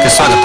ಕಾರ್ಯಕ್ರಮಕ್ಕೆ ಸ್ವಾಗತ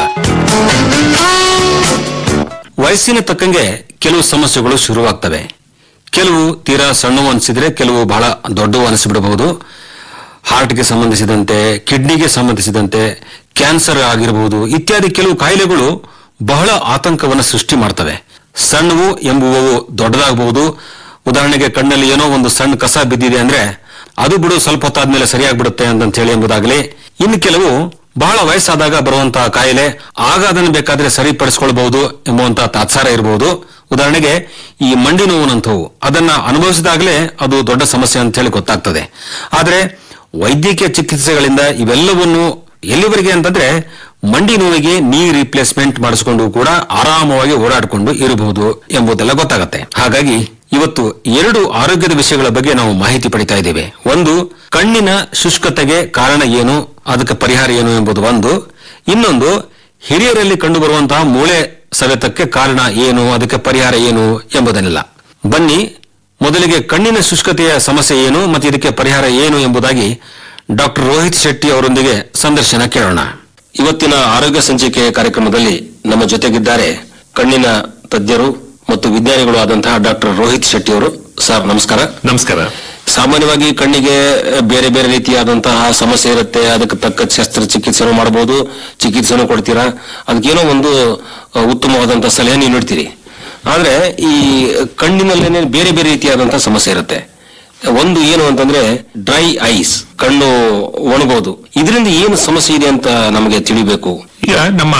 ವಯಸ್ಸಿನ ತಕ್ಕಂಗೆ ಕೆಲವು ಸಮಸ್ಯೆಗಳು ಶುರುವಾಗ್ತವೆ ಕೆಲವು ತೀರಾ ಸಣ್ಣವು ಅನಿಸಿದ್ರೆ ಕೆಲವು ಬಹಳ ದೊಡ್ಡವು ಅನಿಸಿಬಿಡಬಹುದು ಹಾರ್ಟ್ಗೆ ಸಂಬಂಧಿಸಿದಂತೆ ಕಿಡ್ನಿಗೆ ಸಂಬಂಧಿಸಿದಂತೆ ಕ್ಯಾನ್ಸರ್ ಆಗಿರಬಹುದು ಇತ್ಯಾದಿ ಕೆಲವು ಕಾಯಿಲೆಗಳು ಬಹಳ ಆತಂಕವನ್ನು ಸೃಷ್ಟಿ ಮಾಡ್ತವೆ ಸಣ್ಣವು ಎಂಬುವವು ದೊಡ್ಡದಾಗಬಹುದು ಉದಾಹರಣೆಗೆ ಕಣ್ಣಲ್ಲಿ ಏನೋ ಒಂದು ಸಣ್ಣ ಕಸ ಬಿದ್ದಿದೆ ಅಂದ್ರೆ ಅದು ಬಿಡು ಸ್ವಲ್ಪ ಹೊತ್ತಾದ್ಮೇಲೆ ಸರಿಯಾಗ್ಬಿಡುತ್ತೆ ಅಂತ ಹೇಳಿ ಎಂಬುದಾಗಲಿ ಇನ್ನು ಕೆಲವು ಬಹಳ ವಯಸ್ಸಾದಾಗ ಬರುವಂತಹ ಕಾಯಿಲೆ ಆಗ ಅದನ್ನು ಬೇಕಾದ್ರೆ ಸರಿಪಡಿಸ್ಕೊಳ್ಬಹುದು ಎಂಬುವಂತಹ ತಾತ್ಸಾರ ಇರಬಹುದು ಉದಾಹರಣೆಗೆ ಈ ಮಂಡಿ ನೋವುನಂಥವು ಅದನ್ನ ಅನುಭವಿಸಿದಾಗಲೇ ಅದು ದೊಡ್ಡ ಸಮಸ್ಯೆ ಅಂತ ಹೇಳಿ ಗೊತ್ತಾಗ್ತದೆ ಆದ್ರೆ ವೈದ್ಯಕೀಯ ಚಿಕಿತ್ಸೆಗಳಿಂದ ಇವೆಲ್ಲವನ್ನು ಎಲ್ಲಿವರೆಗೆ ಅಂತಂದ್ರೆ ಮಂಡಿ ನೋವಿಗೆ ನೀ ರಿಪ್ಲೇಸ್ಮೆಂಟ್ ಮಾಡಿಸಿಕೊಂಡು ಕೂಡ ಆರಾಮವಾಗಿ ಓಡಾಡಿಕೊಂಡು ಇರಬಹುದು ಎಂಬುದೆಲ್ಲ ಗೊತ್ತಾಗತ್ತೆ ಹಾಗಾಗಿ ಇವತ್ತು ಎರಡು ಆರೋಗ್ಯದ ವಿಷಯಗಳ ಬಗ್ಗೆ ನಾವು ಮಾಹಿತಿ ಪಡಿತಾ ಇದ್ದೇವೆ ಒಂದು ಕಣ್ಣಿನ ಶುಷ್ಕತೆಗೆ ಕಾರಣ ಏನು ಅದಕ್ಕೆ ಪರಿಹಾರ ಏನು ಎಂಬುದು ಒಂದು ಇನ್ನೊಂದು ಹಿರಿಯರಲ್ಲಿ ಕಂಡುಬರುವಂತಹ ಮೂಳೆ ಸವೆತಕ್ಕೆ ಕಾರಣ ಏನು ಅದಕ್ಕೆ ಪರಿಹಾರ ಏನು ಎಂಬುದನ್ನೆಲ್ಲ ಬನ್ನಿ ಮೊದಲಿಗೆ ಕಣ್ಣಿನ ಶುಷ್ಕತೆಯ ಸಮಸ್ಯೆ ಏನು ಮತ್ತು ಇದಕ್ಕೆ ಪರಿಹಾರ ಏನು ಎಂಬುದಾಗಿ ಡಾಕ್ಟರ್ ರೋಹಿತ್ ಶೆಟ್ಟಿ ಅವರೊಂದಿಗೆ ಸಂದರ್ಶನ ಕೇಳೋಣ ಇವತ್ತಿನ ಆರೋಗ್ಯ ಸಂಚಿಕೆ ಕಾರ್ಯಕ್ರಮದಲ್ಲಿ ನಮ್ಮ ಜೊತೆಗಿದ್ದಾರೆ ಕಣ್ಣಿನ ತಜ್ಞರು ಮತ್ತು ವಿಜ್ಞಾನಿಗಳು ಆದಂತಹ ಡಾಕ್ಟರ್ ರೋಹಿತ್ ಶೆಟ್ಟಿ ಅವರು ಸರ್ ನಮಸ್ಕಾರ ನಮಸ್ಕಾರ ಸಾಮಾನ್ಯವಾಗಿ ಕಣ್ಣಿಗೆ ಬೇರೆ ಬೇರೆ ರೀತಿಯಾದಂತಹ ಸಮಸ್ಯೆ ಇರುತ್ತೆ ಅದಕ್ಕೆ ತಕ್ಕ ಶಸ್ತ್ರಚಿಕಿತ್ಸೆನೂ ಮಾಡಬಹುದು ಚಿಕಿತ್ಸೆನೂ ಕೊಡ್ತೀರಾ ಅದಕ್ಕೇನೋ ಒಂದು ಅಹ್, ಉತ್ತಮವಾದಂತಹ ಸಲಹೆ ನೀವು ನೀಡ್ತೀರಿ ಆದ್ರೆ ಈ ಕಣ್ಣಿನಲ್ಲೇನೆ ಬೇರೆ ಬೇರೆ ರೀತಿಯಾದಂತಹ ಸಮಸ್ಯೆ ಇರುತ್ತೆ ಒಂದು ಏನು ಅಂತಂದ್ರೆ ಡ್ರೈ ಐಸ್ ಕಣ್ಣು ಒಣಗೋದು ಇದರಿಂದ ಏನು ಸಮಸ್ಯೆ ಇದೆ ಅಂತ ನಮಗೆ ತಿಳಿಬೇಕು ಈಗ ನಮ್ಮ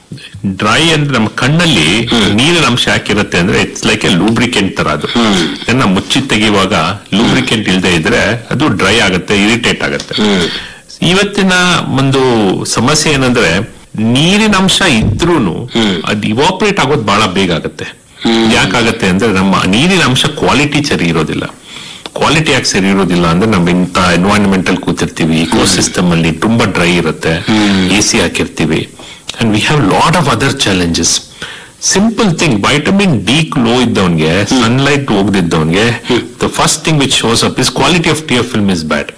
ಡ್ರೈ ಅಂದ್ರೆ ನಮ್ಮ ಕಣ್ಣಲ್ಲಿ ನೀರಿನ ಅಂಶ ಯಾಕಿರುತ್ತೆ ಅಂದ್ರೆ ಇಟ್ಸ್ ಲೈಕ್ ಎ ಲೂಬ್ರಿಕೆಂಟ್ ತರ ಅದು ಇದನ್ನ ಮುಚ್ಚಿ ತೆಗೆಯುವಾಗ ಲೂಬ್ರಿಕೆಂಟ್ ಇಲ್ಲದೆ ಇದ್ರೆ ಅದು ಡ್ರೈ ಆಗುತ್ತೆ ಇರಿಟೇಟ್ ಆಗುತ್ತೆ ಇವತ್ತಿನ ಒಂದು ಸಮಸ್ಯೆ ಏನಂದ್ರೆ ನೀರಿನ ಅಂಶ ಇದ್ರೂನು ಅದು ಇವಾಪರೇಟ್ ಆಗೋದು ಬಹಳ ಬೇಗ ಆಗುತ್ತೆ ಯಾಕಾಗತ್ತೆ ಅಂದ್ರೆ ನಮ್ಮ ನೀರಿನ ಅಂಶ ಕ್ವಾಲಿಟಿ ಸರಿ ಇರೋದಿಲ್ಲ ಕ್ವಾಲಿಟಿ ಯಾಕೆ ಸರಿ ಇರೋದಿಲ್ಲ ಅಂದ್ರೆ ನಮ್ ಇಂತ ಎನ್ವೈರನ್ಮೆಂಟ್ ಅಲ್ಲಿ ಕೂತಿರ್ತೀವಿ ಇಕೋ ಸಿಸ್ಟಮ್ ಅಲ್ಲಿ ತುಂಬಾ ಡ್ರೈ ಇರುತ್ತೆ ಎ ಸಿ ಹಾಕಿರ್ತೀವಿ and we have lot of other challenges simple thing vitamin D low ಇದ್ದವನ್ಗೆ ಸನ್ಲೈಟ್ ಹೋಗದಿದ್ದವನ್ಗೆ the first thing which shows up is quality of tear film is bad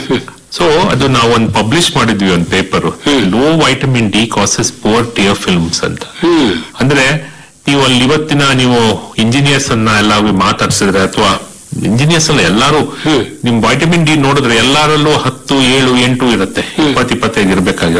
so ಅದು ನಾವು ಒಂದು publish ಮಾಡಿದ್ವಿ ಒಂದು paper low vitamin D causes poor tear films ಅಂತ ಅಂದ್ರೆ ನೀವು ಅಲ್ಲಿ ಇವತ್ತಿನ ನೀವು ಇಂಜಿನಿಯರ್ಸ್ ಅನ್ನ ಎಲ್ಲ ಮಾತಾಡ್ಸಿದ್ರೆ ಅಥವಾ ಇಂಜಿನಿಯರ್ಸ್ ಅಲ್ಲ ಎಲ್ಲಾರು ನಿಮ್ ವೈಟಮಿನ್ ಡಿ ನೋಡಿದ್ರೆ ಎಲ್ಲಾರಲ್ಲೂ ಹತ್ತು ಏಳು ಎಂಟು ಇರುತ್ತೆ ಇಪ್ಪತ್ ಇಪ್ಪತ್ತೈದು ಇರ್ಬೇಕಾಗಿರೋ